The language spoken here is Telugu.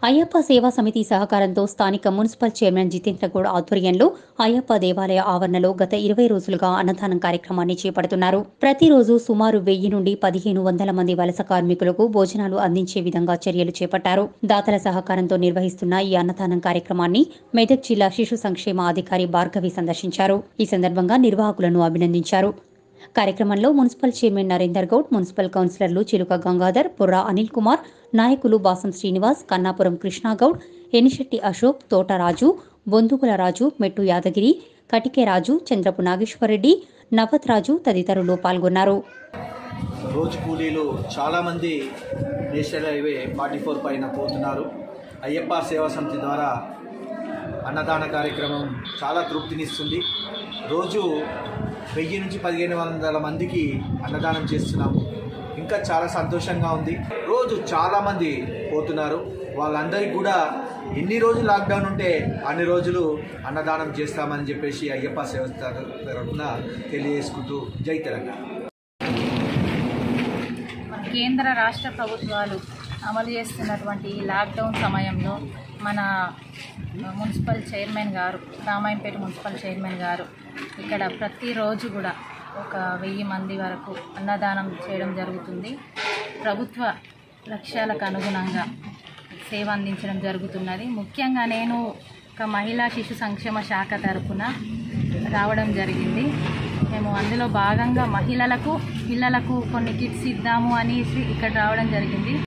అయ్యప్ప సేవా సమితి సహకారంతో స్థానిక మున్సిపల్ చైర్మన్ జితేంద్ర గౌడ్ ఆధ్వర్యంలో అయ్యప్ప దేవాలయ ఆవరణలో గత ఇరవై రోజులుగా అన్నదానం కార్యక్రమాన్ని చేపడుతున్నారు ప్రతిరోజు సుమారు వెయ్యి నుండి పదిహేను వందల మంది వలస కార్మికులకు భోజనాలు అందించే విధంగా చర్యలు చేపట్టారు దాతల సహకారంతో నిర్వహిస్తున్న ఈ అన్నదానం కార్యక్రమాన్ని మెదక్ జిల్లా శిశు సంక్షేమ అధికారి భార్గవి సందర్శించారు ఈ సందర్భంగా నిర్వాహకులను అభినందించారు కార్యక్రమంలో municipal chairman Narender Goud municipal కౌన్సిలర్లు చిలుక గంగాధర్ పుర్రా అనిల్ కుమార్ నాయకులు బాసం శ్రీనివాస్ కన్నాపురం కృష్ణాగౌడ్ ఎనిశెట్టి అశోక్ తోటరాజు బొందుకుల రాజు మెట్టు యాదగిరి కటికే రాజు చంద్రపు నాగేశ్వరరెడ్డి నవత్ రాజు తదితరులు పాల్గొన్నారు రోజు కూలీలు చాలామంది నేషనల్ హైవే ఫార్టీ ఫోర్ పైన పోతున్నారు అయ్యప్ప సేవా సమితి ద్వారా అన్నదాన కార్యక్రమం చాలా తృప్తినిస్తుంది రోజు వెయ్యి నుంచి పదిహేను వందల మందికి అన్నదానం చేస్తున్నాము ఇంకా చాలా సంతోషంగా ఉంది రోజు చాలామంది పోతున్నారు వాళ్ళందరికీ కూడా ఎన్ని రోజులు లాక్డౌన్ ఉంటే అన్ని రోజులు అన్నదానం చేస్తామని చెప్పేసి అయ్యప్ప సేవ తరఫున తెలియజేసుకుంటూ జై తెలంగాణ కేంద్ర రాష్ట్ర ప్రభుత్వాలు అమలు చేస్తున్నటువంటి ఈ లాక్డౌన్ సమయంలో మన మున్సిపల్ చైర్మన్ గారు రామాయంపేట మున్సిపల్ చైర్మన్ గారు ఇక్కడ ప్రతిరోజు కూడా ఒక వెయ్యి మంది వరకు అన్నదానం చేయడం జరుగుతుంది ప్రభుత్వ లక్ష్యాలకు అనుగుణంగా సేవ అందించడం జరుగుతున్నది ముఖ్యంగా నేను ఒక మహిళా శిశు సంక్షేమ శాఖ తరఫున రావడం జరిగింది మేము అందులో భాగంగా మహిళలకు పిల్లలకు కొన్ని కిట్స్ ఇద్దాము అనేసి ఇక్కడ రావడం జరిగింది